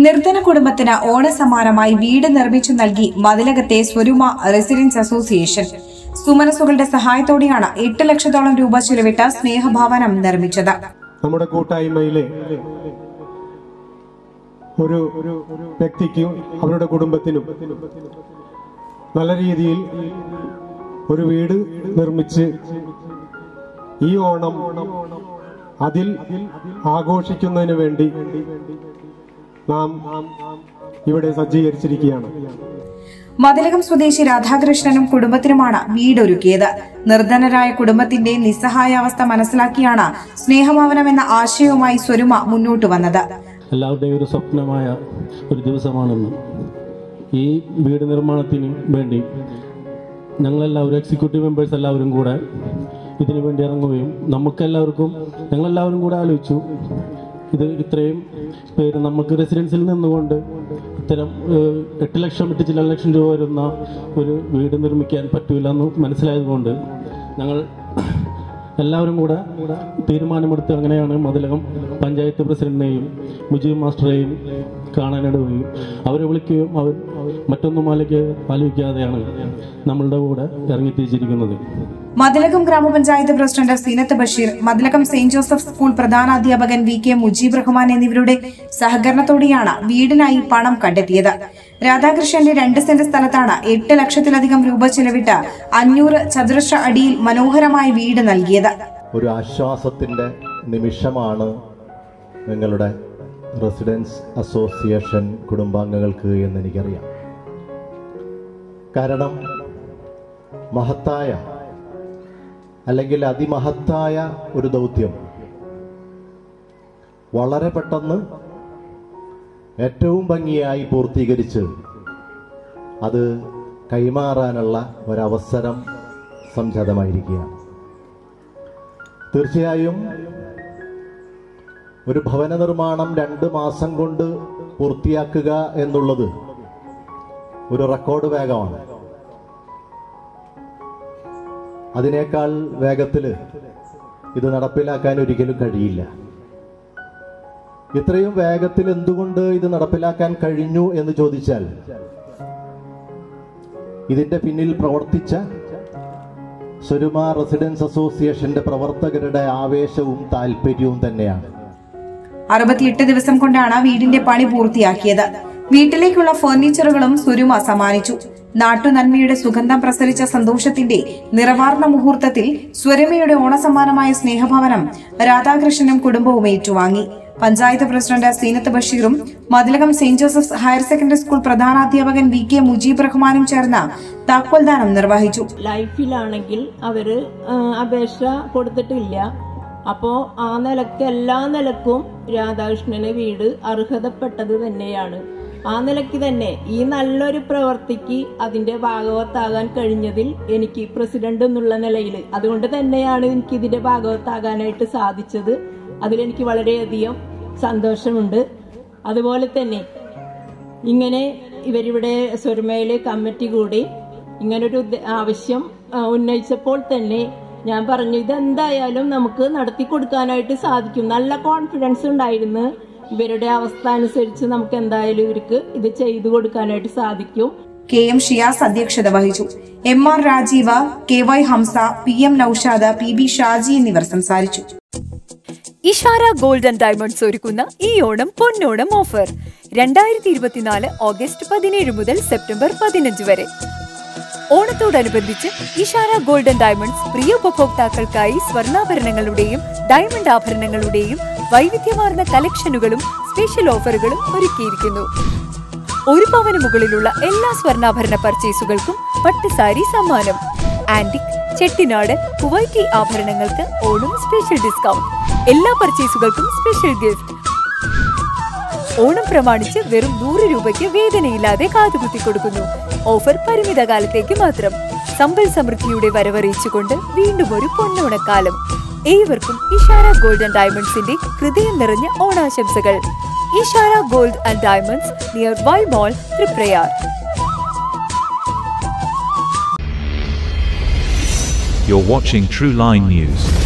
നിർധന കുടുംബത്തിന് ഓണസമ്മാനമായി വീട് നിർമ്മിച്ചു നൽകി മതിലകത്തെ സ്വരുമ റെസിഡൻസ് അസോസിയേഷൻ സുമനസുകളുടെ സഹായത്തോടെയാണ് എട്ട് ലക്ഷത്തോളം രൂപ ചിലവിട്ട സ്നേഹഭവനം നിർമ്മിച്ചത് നമ്മുടെ കൂട്ടായ്മയിലെ ഒരു വ്യക്തിക്കും അവരുടെ കുടുംബത്തിനും നല്ല രീതിയിൽ ഒരു വീട് നിർമ്മിച്ച് ഈ ഓണം അതിൽ ആഘോഷിക്കുന്നതിന് വേണ്ടി നാം ഇവിടെ സജ്ജീകരിച്ചിരിക്കുകയാണ് മതിലകം സ്വദേശി രാധാകൃഷ്ണനും കുടുംബത്തിനുമാണ് വീടൊരുക്കിയത് നിർധനരായ കുടുംബത്തിന്റെ നിസ്സഹായാവസ്ഥ മനസ്സിലാക്കിയാണ് സ്നേഹഭവനം എന്ന ആശയവുമായി സ്വരുമ മുന്നോട്ട് വന്നത് എല്ലാവരുടെയും ഒരു സ്വപ്നമായ ഒരു ദിവസമാണെന്ന് ഈ വീട് നിർമ്മാണത്തിന് വേണ്ടി ഞങ്ങളെല്ലാവരും എക്സിക്യൂട്ടീവ് മെമ്പേഴ്സ് എല്ലാവരും കൂടെ ഇതിനു വേണ്ടി ഇറങ്ങുകയും നമുക്കെല്ലാവർക്കും ഞങ്ങളെല്ലാവരും കൂടെ ആലോചിച്ചു ഇത് ഇത്രയും പേര് നമുക്ക് റെസിഡൻസിൽ നിന്നുകൊണ്ട് ഇത്തരം ഏഹ്, എട്ട് ലക്ഷം എട്ട് ചില ലക്ഷം രൂപ വരുന്ന ഒരു വീട് നിർമ്മിക്കാൻ പറ്റൂല എന്ന് മനസ്സിലായതുകൊണ്ട് ഞങ്ങൾ എല്ലാവരും കൂടെ തീരുമാനമെടുത്ത് അങ്ങനെയാണ് മതിലകം പഞ്ചായത്ത് പ്രസിഡന്റിനെയും മുജീബ് മാസ്റ്ററെയും കാണാനിടവുകയും അവരെ വിളിക്കുകയും അവർ മറ്റൊന്നും ആലോചിക്ക ആലോചിക്കാതെയാണ് നമ്മളുടെ കൂടെ ഇറങ്ങിത്തിരിച്ചിരിക്കുന്നത് മതിലകം ഗ്രാമപഞ്ചായത്ത് president Seenath Basheer Mathilakam saint Joseph school പ്രധാനാധ്യാപകൻ വി കെ മുജീബ് റഹ്മാൻ എന്നിവരുടെ സഹകരണത്തോടെയാണ് വീടിനായി പണം കണ്ടെത്തിയത് രാധാകൃഷ്ണന്റെ രണ്ട് സെന്റ് സ്ഥലത്താണ് എട്ട് ലക്ഷത്തിലധികം രൂപ ചെലവിട്ട് അഞ്ഞൂറ് ചതുരശ്ര അടിയിൽ മനോഹരമായ വീട് നൽകിയത് ഒരു ആശ്വാസത്തിൻ്റെ നിമിഷമാണ് നിങ്ങളുടെ റെസിഡൻസ് അസോസിയേഷൻ കുടുംബാംഗങ്ങൾക്ക് എന്ന് എനിക്കറിയാം കാരണം മഹത്തായ അല്ലെങ്കിൽ അതിമഹത്തായ ഒരു ദൗത്യം വളരെ പെട്ടെന്ന് ഏറ്റവും ഭംഗിയായി പൂർത്തീകരിച്ച് അത് കൈമാറാനുള്ള ഒരവസരം സംജാതമായിരിക്കുകയാണ് തീർച്ചയായും ഒരു ഭവന നിർമ്മാണം രണ്ട് മാസം കൊണ്ട് പൂർത്തിയാക്കുക എന്നുള്ളത് ഒരു റെക്കോർഡ് വേഗമാണ് അതിനേക്കാൾ വേഗത്തിൽ ഇത് നടപ്പിലാക്കാൻ ഒരിക്കലും കഴിയില്ല ഇത്രയും വേഗത്തിൽ എന്തുകൊണ്ട് ഇത് നടപ്പിലാക്കാൻ കഴിഞ്ഞു എന്ന് ചോദിച്ചാൽ ഇതിന്റെ പിന്നിൽ പ്രവർത്തിച്ച സ്വരുമ റെസിഡൻസ് അസോസിയേഷന്റെ പ്രവർത്തകരുടെ ആവേശവും താല്പര്യവും തന്നെയാണ് അറുപത്തിയെട്ട് ദിവസം കൊണ്ടാണ് വീടിന്റെ പണി പൂർത്തിയാക്കിയത് വീട്ടിലേക്കുള്ള ഫർണിച്ചറുകളും സുരുമ സമ്മാനിച്ചു നാട്ടുനന്മയുടെ സുഗന്ധം പ്രസരിച്ച സന്തോഷത്തിന്റെ നിറവാർന്ന മുഹൂർത്തത്തിൽ സ്വരമയുടെ ഓണസമ്മാനമായ സ്നേഹഭവനം രാധാകൃഷ്ണനും കുടുംബവും ഏറ്റുവാങ്ങി പഞ്ചായത്ത് പ്രസിഡന്റ് സീനത്ത് ബഷീറും Mathilakam saint Joseph's higher secondary school പ്രധാനാധ്യാപകൻ വി കെ മുജീബ് റഹ്മാനും ചേർന്ന് താക്കോൽദാനം നിർവഹിച്ചു ലൈഫിലാണെങ്കിൽ അവര് ആ, അപേക്ഷ കൊടുത്തിട്ടില്ല അപ്പോ ആ നിലക്ക് എല്ലാ നിലക്കും രാധാകൃഷ്ണന് വീട് അർഹതപ്പെട്ടത് തന്നെയാണ് ആ നിലയ്ക്ക് തന്നെ ഈ നല്ലൊരു പ്രവർത്തിക്ക് അതിന്റെ ഭാഗവത്താകാൻ കഴിഞ്ഞതിൽ എനിക്ക് പ്രസിഡന്റ് എന്നുള്ള നിലയിൽ അതുകൊണ്ട് തന്നെയാണ് എനിക്ക് ഇതിന്റെ ഭാഗവത്താകാനായിട്ട് സാധിച്ചത് അതിലെനിക്ക് വളരെയധികം സന്തോഷമുണ്ട് അതുപോലെ തന്നെ ഇങ്ങനെ ഇവരിവിടെ സ്വരമയിലെ കമ്മിറ്റി കൂടി ഇങ്ങനൊരു ഉദ്ദേ- ആവശ്യം ആ, ഉന്നയിച്ചപ്പോൾ തന്നെ ഞാൻ പറഞ്ഞു ഇതെന്തായാലും നമുക്ക് നടത്തി കൊടുക്കാനായിട്ട് സാധിക്കും നല്ല കോൺഫിഡൻസ് ഉണ്ടായിരുന്നു ഇവരുടെ അവസ്ഥ അനുസരിച്ച് നമുക്ക് എന്തായാലും ഇവർക്ക് ഇത് ചെയ്തു കൊടുക്കാനായിട്ട് സാധിക്കും കെ എം ഷിയാസ് അധ്യക്ഷത വഹിച്ചു M R Rajeev K Y Hamza P M Noushad P B Shaji എന്നിവർ സംസാരിച്ചു ഇഷാര ഗോൾഡ് ആൻഡ് ഡയമണ്ട്സ് ഒരുക്കുന്ന ഈ ഓണം പൊന്നോണം ഓഫർ രണ്ടായിരത്തി ഇരുപത്തിനാല് ഓഗസ്റ്റ് പതിനേഴ് മുതൽ സെപ്റ്റംബർ പതിനഞ്ച് വരെ ഓണത്തോടനുബന്ധിച്ച് ഇഷാര ഗോൾഡ് ആൻഡ് ഡയമണ്ട്സ് പ്രിയ ഉപഭോക്താക്കൾക്കായി സ്വർണ്ണാഭരണങ്ങളുടെയും ഡയമണ്ട് ആഭരണങ്ങളുടെയും വൈവിധ്യമാർന്ന കളക്ഷനുകളും സ്പെഷ്യൽ ഓഫറുകളും ഒരുക്കിയിരിക്കുന്നു ഒരു പവന് മുകളിലുള്ള എല്ലാ സ്വർണ്ണാഭരണ പർച്ചേസുകൾക്കും പട്ടുസാരി സമ്മാനം ആന്റിക് ചെട്ടിനാട് കുവൈറ്റി ആഭരണങ്ങൾക്ക് ഓണം സ്പെഷ്യൽ ഡിസ്കൗണ്ട് എല്ലാ പർച്ചേസുകൾക്കും സ്പെഷ്യൽ ഗിഫ്റ്റ് ഓണം പ്രമാണിച്ച് വെറും നൂറ് രൂപയ്ക്ക് വേദനയില്ലാതെ കാതുകുത്തി കൊടുക്കുന്നു ഓഫർ പരിമിത കാലത്തേക്ക് മാത്രം സമ്പൽ സമൃദ്ധിയുടെ വരവറിയിച്ചുകൊണ്ട് വീണ്ടും ഒരു പൊന്നോണക്കാലം ഏവർക്കും ഇഷാര ഗോൾഡ് ആൻഡ് ഡയമണ്ട്സിന്റെ ഹൃദയം നിറഞ്ഞ ഓണാശംസകൾ Ishara gold and diamonds near Y mall Thriprayar You're watching True Line News.